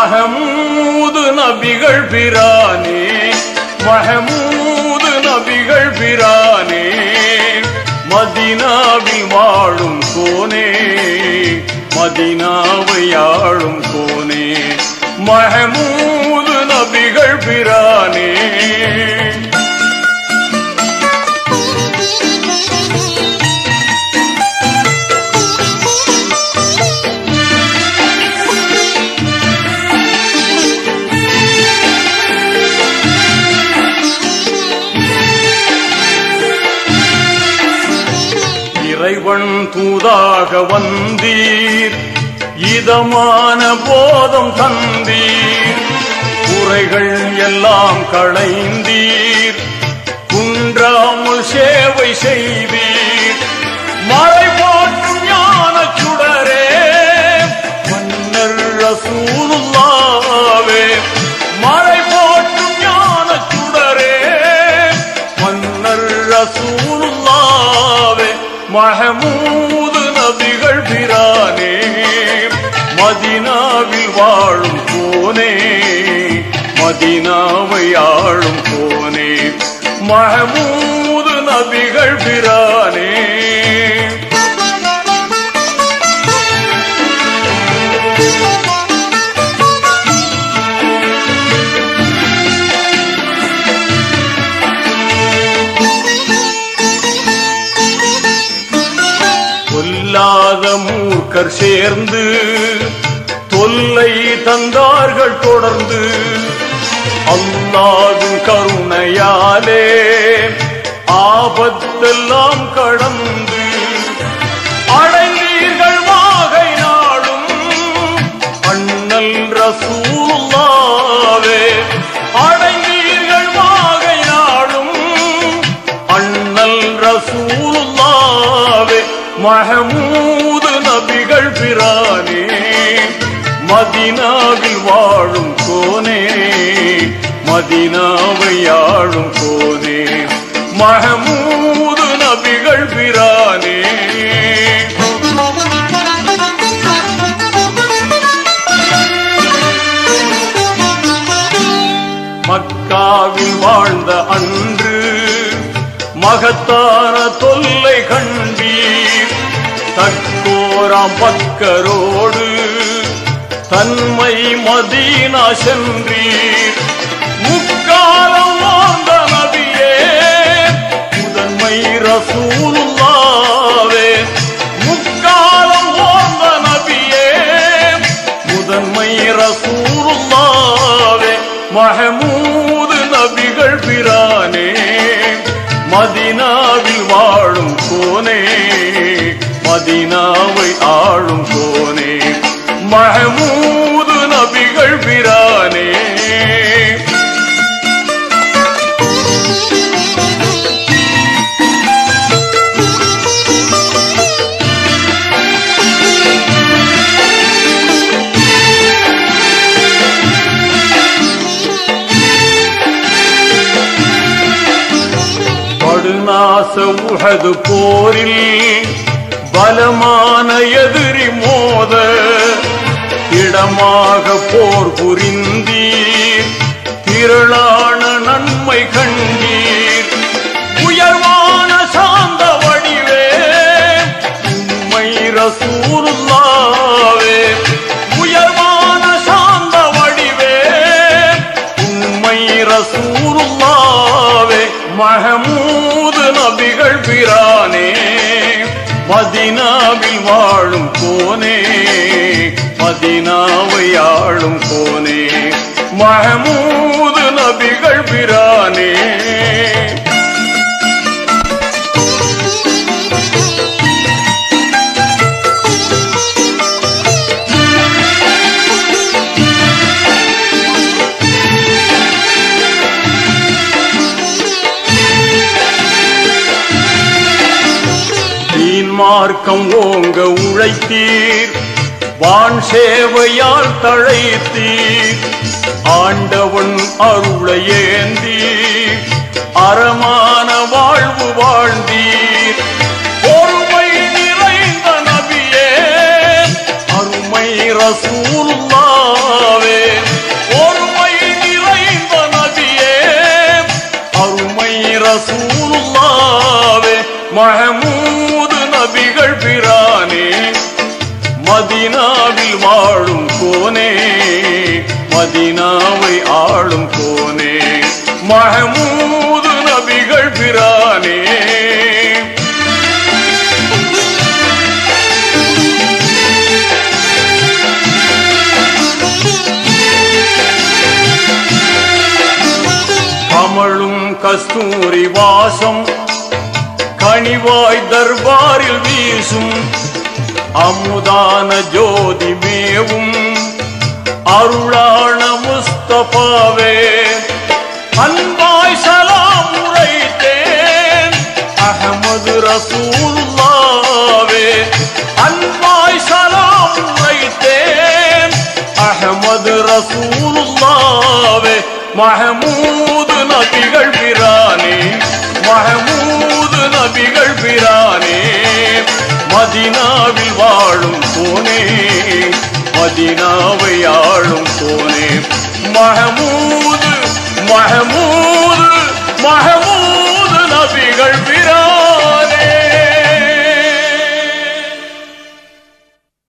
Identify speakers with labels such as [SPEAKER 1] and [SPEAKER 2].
[SPEAKER 1] மஹமூது நபிகள் பிரானே மஹமூது நபிகள் பிரானே மதினாவில் வாழும் கோனே மதினாவை ஆளும் கோனே மஹமூது நபிகள் பிரானே இறைவன் தூதாக வந்தீர் இதமான போதம் தந்தீர் குறைகள் எல்லாம் களைந்தீர் குன்றாமல் சேவை செய்தீர் மழை போற்றும் ஞான சுடரே மன்னர் ரசூலுல்லாவே மழை போற்றும் ஞான சுடரே மன்னர் ரசூலுல்லாவே மஹமூது நபிகள் பிரானே மதினாவில் வாழும் கோனே மதினாவை ஆளும் கோனே மஹமூது நபிகள் பிரானே கொல்லாத மூர்க்கர் சேர்ந்து தொல்லை தந்தார்கள் தொடர்ந்து அல்லாவின் கருணையாலே ஆபத்தெல்லாம் கடந்து அடைந்தீர்கள் வாகை நாளும் அண்ணல் ரசூலுல்லாவே அடைந்தீர்கள் வாகை நாளும் அண்ணல் ரசூலுல்லாவே மஹமூது நபிகள் பிரானே மதினாவில் வாழும் கோனே மதினாவை ஆளும் கோனே மஹமூது நபிகள் பிரானே மக்காவில் வாழ்ந்த அன்று மகத்தான தொல்லை கண்டீர் தக்கோராம் பக்கரோடு தன்மை மதீனா சென்றீர் முக்காலம் வாழ்ந்த நபியே முதன்மை ரசூலுல்லாவே முக்காலம் வாழ்ந்த நபியே முதன்மை ரசூலுல்லாவே மஹமூது நபிகள் பிரானே மதினாவில் வாழும் கோனே மதினாவை ஆளும் கோனே மஹமூது நபிகள் பிரானே படுநாச உஹது போரில் பலமான எதிரி மோத இடமாக போர் புரிந்தீர் திரளான நன்மை கண்டீர் உயர்வான சாந்த வடிவே உண்மை ரசூலுல்லாவே உயர்வான சாந்த வடிவே உண்மை ரசூலுல்லாவே மஹமூது நபிகள் பிரானே மதினாவில் வாழும் கோனே மதினாவை ஆளும் கோனே மஹமூது நபிகள் பிரானே தீன் மார்க்கம் ஓங்க உழைத்தீர் வான் சேவையால் தழைத்தீர் ஆண்டவன் அருளை ஏந்தி அறமான வாழ்வு வாழ்ந்தீர் பொறுமை நிறைந்த நபியே அருமை ரசூலுல்லாவே அருமை ரசூலுல்லாவே மஹமூது நபிகள் பிரானே மதினாவில் வாழும் கோனே மதினாவை ஆளும் கோனே மஹமூது நபிகள் பிரானே கமழும் கஸ்தூரி வாசம் கனிவாய் தர்பாரில் வீசும் அமுதான ஜோதி மேவும் அருளான முஸ்தபாவே அன்பாய் சலாம் உரைத்தேன் அகமது ரசூலுல்லாவே அன்பாய் சலாம் உரைத்தேன் அகமது ரசூலுல்லாவே மஹமூது நபிகள் பிரானே மஹமூது நபிகள் பிரானே மதினாவில் வாழும் போனே மதினாவை ஆளும் போனே